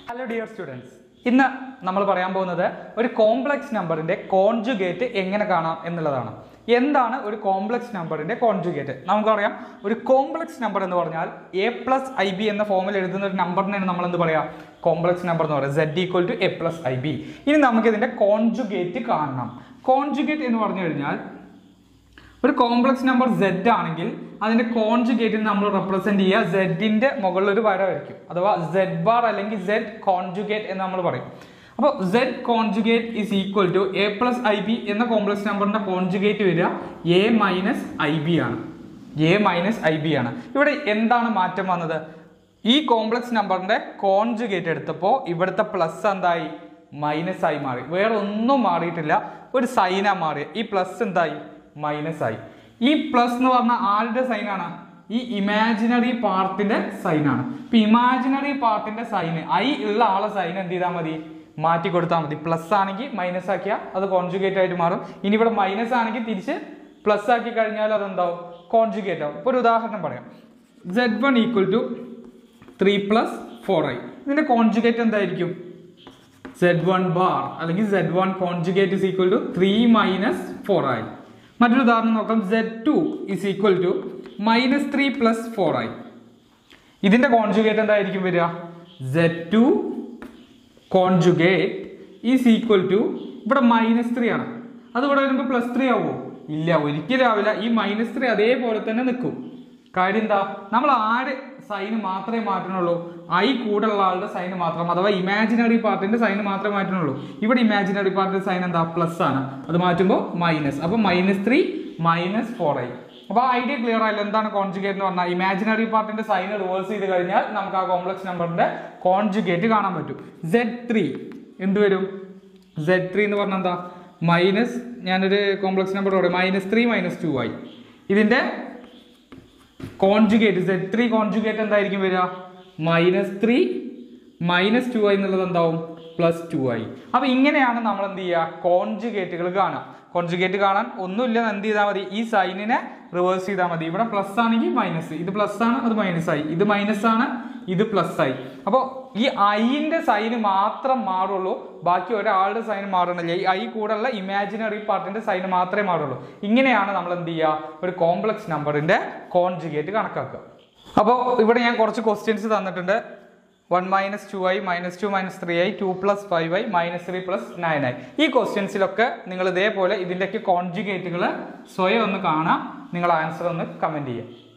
hello dear students ഇന്ന് നമ്മൾ പറയാൻ പോകുന്നത് ഒരു കോംപ്ലക്സ് നമ്പറിന്റെ കോൺജുഗേറ്റ് എങ്ങനെ കാണാം എന്നുള്ളതാണ് എന്താണ് ഒരു കോംപ്ലക്സ് നമ്പറിന്റെ കോൺജുഗേറ്റ് നമുക്കറിയാം ഒരു കോംപ്ലക്സ് നമ്പർ എന്ന് പറഞ്ഞാൽ എ പ്ലസ് ഐ ബി എന്ന ഫോമിൽ എഴുതുന്ന ഒരു നമ്പറിനാണ് നമ്മൾ എന്ത് പറയാ കോംപ്ലക്സ് നമ്പർ എന്ന് പറയുന്നത് Z equal to A plus I B ഇനി നമുക്ക് ഇതിന്റെ കോൺജുഗേറ്റ് കാണണം കോൺജുഗേറ്റ് എന്ന് പറഞ്ഞു കഴിഞ്ഞാൽ ഒരു കോംപ്ലക്സ് നമ്പർ z ആണെങ്കിൽ അതിന്റെ കോൺജുഗേറ്റിന് നമ്മൾ റെപ്രസെന്റ് ചെയ്യുക സെഡിന്റെ മുകളിൽ ഒരു വര വരയ്ക്കും അഥവാ z ബാർ അല്ലെങ്കിൽ z കോൺജുഗേറ്റ് എന്ന് നമ്മൾ പറയും അപ്പോൾ z conjugate is equal to A plus I B എന്ന കോംപ്ലക്സ് നമ്പറിന്റെ കോൺജുഗേറ്റ് വരിക എ മൈനസ് ഐ ബി ആണ് എ മൈനസ് ഐ ബി ആണ് ഇവിടെ എന്താണ് മാറ്റം വന്നത് ഈ കോംപ്ലക്സ് നമ്പറിന്റെ കോൺജുഗേറ്റ് എടുത്തപ്പോൾ ഇവിടുത്തെ പ്ലസ് എന്തായി മൈനസ് ആയി മാറി വേറെ ഒന്നും മാറിയിട്ടില്ല ഒരു സൈനാ മാറി ഈ പ്ലസ് എന്തായി മൈനസ് ആയി ഈ പ്ലസ് എന്ന് പറഞ്ഞാൽ ആരുടെ സൈനാണ് ഈ ഇമാജിനറി പാർട്ടിന്റെ സൈനാണ് ഇപ്പൊ ഇമാജിനറി പാർട്ടിന്റെ സൈന് ഐ ഉള്ള ആളെ സൈൻ എന്ത് ചെയ്താൽ മതി മാറ്റി കൊടുത്താൽ മതി പ്ലസ് ആണെങ്കിൽ മൈനസ് ആക്കിയാൽ അത് കോൺജുഗേറ്റ് ആയിട്ട് മാറും ഇനി ഇവിടെ മൈനസ് ആണെങ്കിൽ തിരിച്ച് പ്ലസ് ആക്കി കഴിഞ്ഞാൽ അതെന്താവും കോൺജുഗേറ്റ് ആവും ഇപ്പൊ ഒരു ഉദാഹരണം പറയാം Z one equal to three plus four I ഇതിന്റെ കോൺജുഗേറ്റ് എന്തായിരിക്കും സെഡ് വൺ ബാർ അല്ലെങ്കിൽ Z one conjugate is equal to three minus four ആയി മറ്റൊരു ഉദാഹരണം നോക്കാം Z two is equal to minus three plus four ആയി ഇതിന്റെ കോൺജുഗേറ്റ് എന്തായിരിക്കും വരിക Z two conjugate is equal to ഇവിടെ മൈനസ് ത്രീ ആണ് അത് ഇവിടെ വരുമ്പോൾ പ്ലസ് ത്രീ ആവുമോ ഇല്ല ഒരിക്കലും ആവില്ല ഈ മൈനസ് ത്രീ അതേപോലെ തന്നെ നിൽക്കും കാര്യം എന്താ നമ്മൾ ആര് സൈന് മാത്രമേ മാറ്റണുള്ളൂ ഐ കൂടുള്ള ആളുടെ സൈന് മാത്രം അഥവാ ഇമാജിനറി പാർട്ടിന്റെ സൈന് മാത്രമേ മാറ്റണുള്ളൂ ഇവിടെ ഇമാജിനറി പാർട്ടിന്റെ സൈൻ എന്താ പ്ലസ് ആണ് അത് മാറ്റുമ്പോൾ മൈനസ് അപ്പൊ minus three minus four I അപ്പൊ ആ ഐഡിയ ക്ലിയർ ആയില്ല എന്താണ് കോൺജുഗേറ്റ് എന്ന് പറഞ്ഞാൽ ഇമാജിനറി പാർട്ടിന്റെ സൈൻ റിവേഴ്സ് ചെയ്ത് കഴിഞ്ഞാൽ നമുക്ക് ആ കോംപ്ലക്സ് നമ്പറിന്റെ കോൺജുഗേറ്റ് കാണാൻ പറ്റും സെഡ് ത്രീ എന്ത് വരും സെഡ് ത്രീ എന്ന് പറഞ്ഞാൽ എന്താ മൈനസ് ഞാനൊരു കോംപ്ലക്സ് നമ്പർ പറയും മൈനസ് ത്രീ മൈനസ് ടു ആയി ഇതിന്റെ കോൺജുഗേറ്റ് സെഡ് ത്രീ കോൺജുഗേറ്റ് എന്തായിരിക്കും വരിക മൈനസ് ത്രീ മൈനസ് ടു ആയി എന്നുള്ളത് എന്താവും പ്ലസ് ടു ആയി അപ്പൊ ഇങ്ങനെയാണ് നമ്മൾ എന്ത് ചെയ്യുക കോൺജുഗേറ്റുകൾ കാണുക കോൺജുഗേറ്റ് കാണാൻ ഒന്നുമില്ല എന്ത് ചെയ്താൽ മതി ഈ സൈനിനെ റിവേഴ്സ് ചെയ്താൽ മതി ഇവിടെ പ്ലസ് ആണെങ്കിൽ മൈനസ് ഇത് പ്ലസ് ആണ് അത് മൈനസ് ആയി ഇത് മൈനസ് ആണ് ഇത് പ്ലസ് ആയി അപ്പോൾ ഈ ഐന്റെ സൈന് മാത്രം മാറുള്ളൂ ബാക്കി ഒരാളുടെ സൈൻ മാറണില്ല ഈ ഐ കൂടെയുള്ള ഇമാജിനറി പാർട്ടിന്റെ സൈന് മാത്രമേ മാറുള്ളൂ ഇങ്ങനെയാണ് നമ്മൾ എന്ത് ചെയ്യുക ഒരു കോംപ്ലക്സ് നമ്പറിന്റെ കോൺജുഗേറ്റ് കണക്കാക്കുക അപ്പോൾ ഇവിടെ ഞാൻ കുറച്ച് ക്വസ്റ്റ്യൻസ് തന്നിട്ടുണ്ട് one minus two I minus two minus three I two plus five I minus three plus nine I ഈ ക്വസ്റ്റ്യൻസിലൊക്കെ നിങ്ങൾ ഇതേപോലെ ഇതിൻ്റെയൊക്കെ കോൺജുഗേറ്റുകൾ സ്വയം ഒന്ന് കാണാം നിങ്ങൾ ആൻസർ ഒന്ന് കമൻറ്റ് ചെയ്യുക